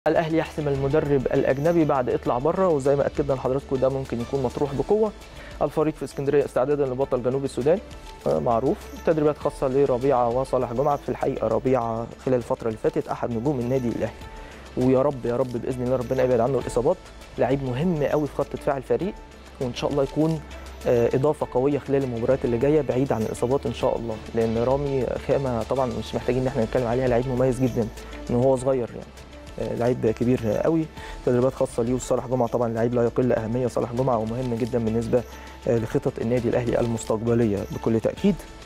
الاهلي يحسم المدرب الاجنبي بعد اطلع بره وزي ما اكدنا لحضراتكم ده ممكن يكون مطروح بقوه الفريق في اسكندريه استعدادا لبطل جنوب السودان آه، معروف تدريبات خاصه لربيعه وصالح جمعه في الحقيقه ربيعه خلال الفتره اللي فاتت احد نجوم النادي الاهلي ويا رب يا رب باذن الله ربنا يبعد عنه الاصابات لعيب مهم قوي في خط دفاع الفريق وان شاء الله يكون آه، اضافه قويه خلال المباريات اللي جايه بعيد عن الاصابات ان شاء الله لان رامي خامه طبعا مش محتاجين ان احنا نتكلم عليها لعيب مميز جدا من هو صغير يعني آه، لعيب كبير قوي تدريبات خاصه ليه وصالح جمعه طبعا لعيب لا يقل اهميه صالح جمعه ومهم جدا بالنسبه آه، لخطط النادي الاهلي المستقبليه بكل تاكيد